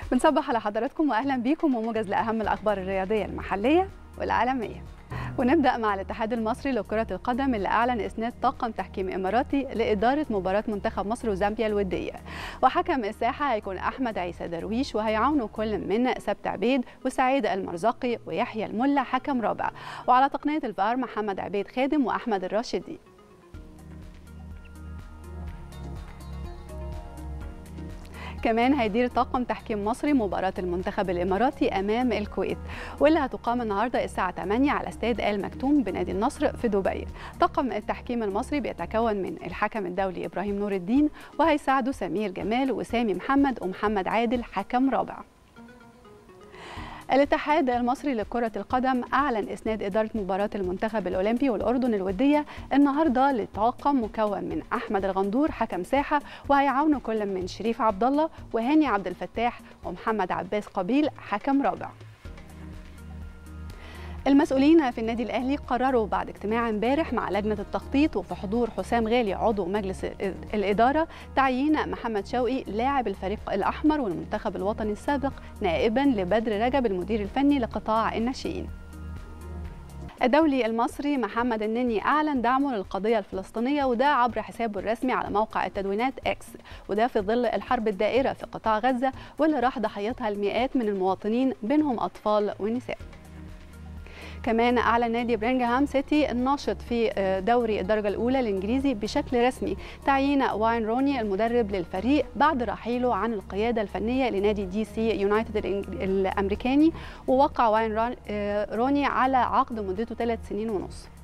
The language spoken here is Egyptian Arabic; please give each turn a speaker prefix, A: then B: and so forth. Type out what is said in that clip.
A: بنصبح على حضراتكم واهلا بيكم وموجز لاهم الاخبار الرياضيه المحليه والعالميه ونبدا مع الاتحاد المصري لكره القدم اللي اعلن اسناد طاقم تحكيم اماراتي لاداره مباراه منتخب مصر وزامبيا الوديه وحكم الساحه هيكون احمد عيسى درويش وهيعاونه كل من سبت عبيد وسعيد المرزقي ويحيى الملا حكم رابع وعلى تقنيه الفار محمد عبيد خادم واحمد الراشدي كمان هيدير طاقم تحكيم مصري مباراة المنتخب الإماراتي أمام الكويت واللي هتقام النهاردة الساعة 8 على استاد آل مكتوم بنادي النصر في دبي طاقم التحكيم المصري بيتكون من الحكم الدولي إبراهيم نور الدين وهيساعده سمير جمال وسامي محمد ومحمد عادل حكم رابع الاتحاد المصري لكرة القدم أعلن إسناد إدارة مباراة المنتخب الأولمبي والأردن الودية النهاردة لطاقم مكون من أحمد الغندور حكم ساحة وهيعاونه كل من شريف عبد الله وهاني عبد الفتاح ومحمد عباس قبيل حكم رابع المسؤولين في النادي الاهلي قرروا بعد اجتماع امبارح مع لجنه التخطيط وفي حضور حسام غالي عضو مجلس الاداره تعيين محمد شوقي لاعب الفريق الاحمر والمنتخب الوطني السابق نائبا لبدر رجب المدير الفني لقطاع الناشئين الدولي المصري محمد النني اعلن دعمه للقضيه الفلسطينيه وده عبر حسابه الرسمي على موقع التدوينات اكس وده في ظل الحرب الدائره في قطاع غزه واللي راح ضحيتها المئات من المواطنين بينهم اطفال ونساء كمان أعلن نادي برينغهام سيتي الناشط في دوري الدرجة الأولى الإنجليزي بشكل رسمي تعيين واين روني المدرب للفريق بعد رحيله عن القيادة الفنية لنادي دي سي يونايتد الأمريكاني ووقع واين روني على عقد مدته ثلاث سنين ونصف